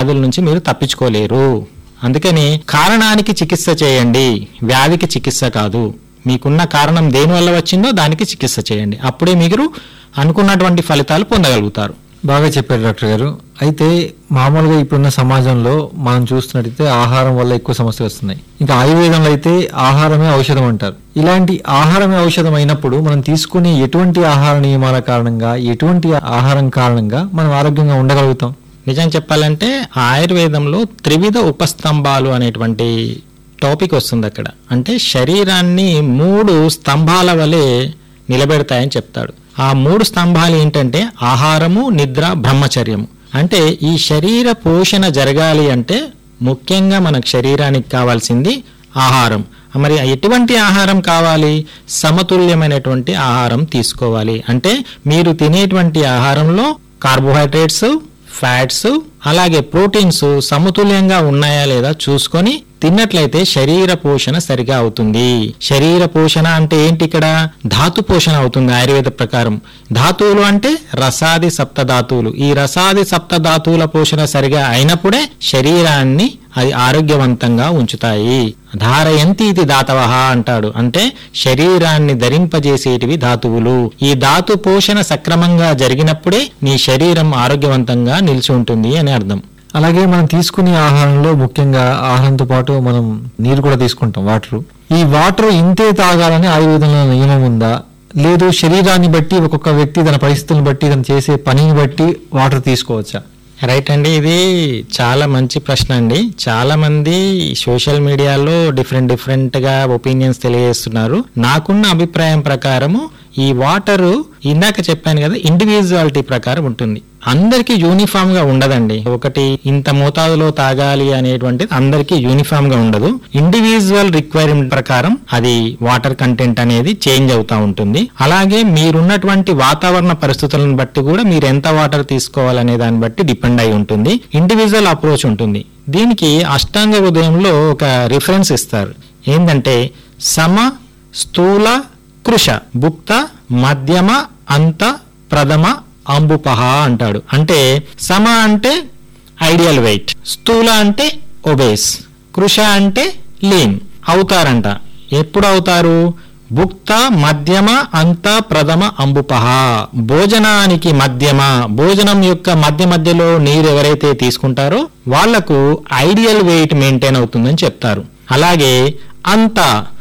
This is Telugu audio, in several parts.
వ్యాధుల నుంచి మీరు తప్పించుకోలేరు అందుకని కారణానికి చికిత్స చేయండి వ్యాధికి చికిత్స కాదు మీకున్న కారణం దేనివల్ల వచ్చిందో దానికి చికిత్స చేయండి అప్పుడే మీరు అనుకున్నటువంటి ఫలితాలు పొందగలుగుతారు బాగా చెప్పారు డాక్టర్ గారు అయితే మామూలుగా ఇప్పుడున్న సమాజంలో మనం చూస్తున్నట్టయితే ఆహారం వల్ల ఎక్కువ సమస్యలు వస్తున్నాయి ఇంకా ఆయుర్వేదంలో అయితే ఆహారమే ఔషధం అంటారు ఇలాంటి ఆహారమే ఔషధం అయినప్పుడు మనం తీసుకునే ఎటువంటి ఆహార నియమాల కారణంగా ఎటువంటి ఆహారం కారణంగా మనం ఆరోగ్యంగా ఉండగలుగుతాం నిజం చెప్పాలంటే ఆయుర్వేదంలో త్రివిధ ఉపస్తంభాలు అనేటువంటి టాపిక్ వస్తుంది అక్కడ అంటే శరీరాన్ని మూడు స్తంభాల వలె నిలబెడతాయని చెప్తాడు ఆ మూడు స్తంభాలు ఏంటంటే ఆహారము నిద్ర బ్రహ్మచర్యము అంటే ఈ శరీర పోషణ జరగాలి అంటే ముఖ్యంగా మనకు శరీరానికి కావాల్సింది ఆహారం మరి ఎటువంటి ఆహారం కావాలి సమతుల్యమైనటువంటి ఆహారం తీసుకోవాలి అంటే మీరు తినేటువంటి ఆహారంలో కార్బోహైడ్రేట్స్ ఫ్యాట్స్ అలాగే ప్రోటీన్స్ సమతుల్యంగా ఉన్నాయా లేదా చూసుకొని తిన్నట్లయితే శరీర పోషణ సరిగా అవుతుంది శరీర పోషణ అంటే ఏంటి ఇక్కడ ధాతు పోషణ అవుతుంది ఆయుర్వేద ప్రకారం ధాతువులు అంటే రసాది సప్త ధాతువులు ఈ రసాది సప్త ధాతువుల పోషణ సరిగా అయినప్పుడే శరీరాన్ని అది ఆరోగ్యవంతంగా ఉంచుతాయి ధారయంతి ఇది దాతవహ అంటాడు అంటే శరీరాన్ని ధరింపజేసేటివి ధాతువులు ఈ ధాతు పోషణ సక్రమంగా జరిగినప్పుడే నీ శరీరం ఆరోగ్యవంతంగా నిలిచి ఉంటుంది అని అర్థం అలాగే మనం తీసుకునే ఆహారంలో ముఖ్యంగా ఆహారంతో పాటు మనం నీరు కూడా తీసుకుంటాం వాటర్ ఈ వాటర్ ఇంతే తాగాలని ఆయుర్వేదంలో నియమం ఉందా లేదు శరీరాన్ని బట్టి ఒక్కొక్క వ్యక్తి తన పరిస్థితులను బట్టి తను చేసే పనిని బట్టి వాటర్ తీసుకోవచ్చా రైట్ అండి ఇది చాలా మంచి ప్రశ్న అండి చాలా మంది సోషల్ మీడియాలో డిఫరెంట్ డిఫరెంట్ గా ఒపీనియన్స్ తెలియజేస్తున్నారు నాకున్న అభిప్రాయం ప్రకారము ఈ వాటర్ ఇందాక చెప్పాను కదా ఇండివిజువాలిటీ ప్రకారం ఉంటుంది అందరికీ యూనిఫామ్ గా ఉండదండి ఒకటి ఇంత మోతాదులో తాగాలి అనేటువంటిది అందరికీ యూనిఫామ్ గా ఉండదు ఇండివిజువల్ రిక్వైర్మెంట్ ప్రకారం అది వాటర్ కంటెంట్ అనేది చేంజ్ అవుతా ఉంటుంది అలాగే మీరున్నటువంటి వాతావరణ పరిస్థితులను బట్టి కూడా మీరు ఎంత వాటర్ తీసుకోవాలనే దాన్ని బట్టి డిపెండ్ అయి ఉంటుంది ఇండివిజువల్ అప్రోచ్ ఉంటుంది దీనికి అష్టాంగ ఉదయంలో ఒక రిఫరెన్స్ ఇస్తారు ఏంటంటే సమ స్థూల కృష భుక్త మధ్యమ అంత ప్రథమ అంబుపహ అంటాడు అంటే సమ అంటే ఐడియల్ వెయిట్ స్థూల అంటే ఒబేస్ కృష అంటే లీన్ అవుతారంట ఎప్పుడు అవుతారు భుక్త మధ్యమ అంత ప్రథమ అంబుపహ భోజనానికి మధ్యమ భోజనం యొక్క మధ్య మధ్యలో నీరు ఎవరైతే తీసుకుంటారో వాళ్లకు ఐడియల్ వెయిట్ మెయింటైన్ అవుతుందని చెప్తారు అలాగే అంత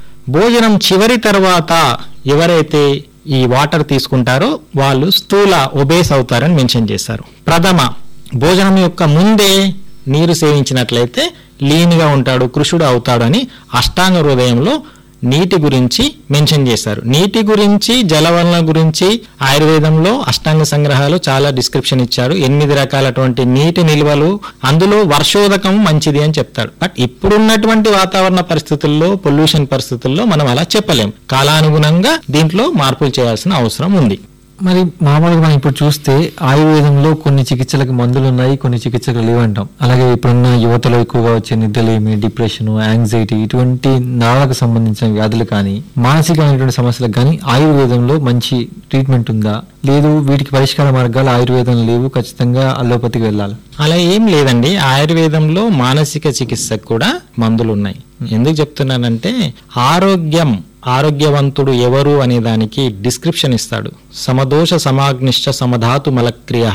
భోజనం చివరి తర్వాత ఎవరైతే ఈ వాటర్ తీసుకుంటారో వాళ్ళు స్థూల ఒబేస్ అవుతారని మెన్షన్ చేశారు ప్రథమ భోజనం యొక్క ముందే నీరు సేవించినట్లయితే లీన్గా ఉంటాడు కృషుడు అవుతాడని అష్టాంగ హృదయంలో నీటి గురించి మెన్షన్ చేశారు నీటి గురించి జలవనరుల గురించి ఆయుర్వేదంలో అష్టాంగ సంగ్రహాలు చాలా డిస్క్రిప్షన్ ఇచ్చారు ఎనిమిది రకాలటువంటి నీటి నిల్వలు అందులో వర్షోదకం మంచిది అని చెప్తాడు బట్ ఇప్పుడున్నటువంటి వాతావరణ పరిస్థితుల్లో పొల్యూషన్ పరిస్థితుల్లో మనం అలా చెప్పలేం కాలానుగుణంగా దీంట్లో మార్పులు చేయాల్సిన అవసరం ఉంది మరి మామూలుగా మనం ఇప్పుడు చూస్తే ఆయుర్వేదంలో కొన్ని చికిత్సలకు మందులు ఉన్నాయి కొన్ని చికిత్సలు లేవంటాం అలాగే ఇప్పుడున్న యువతలో ఎక్కువగా వచ్చే నిద్రలేమి డిప్రెషన్ యాంగ్జైటీ ఇటువంటి నాళకు సంబంధించిన వ్యాధులు కానీ మానసికమైనటువంటి సమస్యలకు కానీ ఆయుర్వేదంలో మంచి ట్రీట్మెంట్ ఉందా లేదు వీటికి పరిష్కార మార్గాలు ఆయుర్వేదం లేవు ఖచ్చితంగా అల్లోపతికి వెళ్ళాలి అలా ఏం లేదండి ఆయుర్వేదంలో మానసిక చికిత్సకు కూడా మందులు ఉన్నాయి ఎందుకు చెప్తున్నానంటే ఆరోగ్యం ఆరోగ్యవంతుడు ఎవరు అనే దానికి డిస్క్రిప్షన్ ఇస్తాడు సమదోష సమాగ్నిష్ట సమధాతు మలక్రియ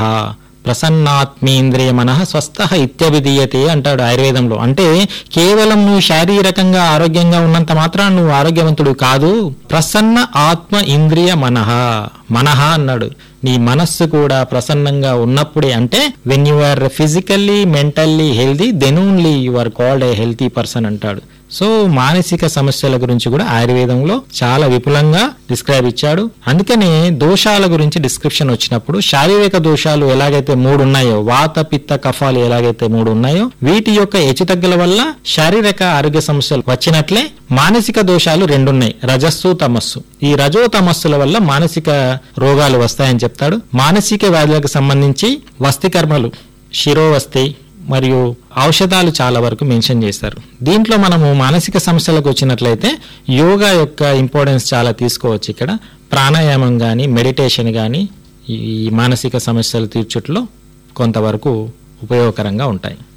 ప్రసన్నాత్మీంద్రియ మనః స్వస్థ ఇత్యభిధీయతే అంటాడు ఆయుర్వేదంలో అంటే కేవలం నువ్వు శారీరకంగా ఆరోగ్యంగా ఉన్నంత మాత్రాన నువ్వు ఆరోగ్యవంతుడు కాదు ప్రసన్న ఆత్మ ఇంద్రియ మనః మనః అన్నాడు నీ మనస్సు కూడా ప్రసన్నంగా ఉన్నప్పుడే అంటే when you are physically mentally healthy then only you are called a healthy person అంటాడు సో మానసిక సమస్యల గురించి కూడా ఆయుర్వేదంలో చాలా విపులంగా డిస్క్రైబ్ ఇచ్చాడు అందుకనే దోషాల గురించి డిస్క్రిప్షన్ వచ్చినప్పుడు శారీరక దోషాలు ఎలాగైతే మూడు ఉన్నాయో వాత పిత్త కఫాలు ఎలాగైతే మూడు ఉన్నాయో వీటి యొక్క హెచ్చుతగ్గుల వల్ల శారీరక ఆరోగ్య సమస్యలు వచ్చినట్లే మానసిక దోషాలు రెండున్నాయి రజస్సు తమస్సు ఈ రజో తమస్సుల వల్ల మానసిక రోగాలు వస్తాయని చెప్తాడు మానసిక వ్యాధులకు సంబంధించి వస్తి కర్మలు శిరోవస్తి మరియు ఔషధాలు చాలా వరకు మెన్షన్ చేస్తారు దీంట్లో మనము మానసిక సమస్యలకు వచ్చినట్లయితే యోగా యొక్క ఇంపార్టెన్స్ చాలా తీసుకోవచ్చు ఇక్కడ ప్రాణాయామం కానీ మెడిటేషన్ కానీ ఈ మానసిక సమస్యలు తీర్చుట్లో కొంతవరకు ఉపయోగకరంగా ఉంటాయి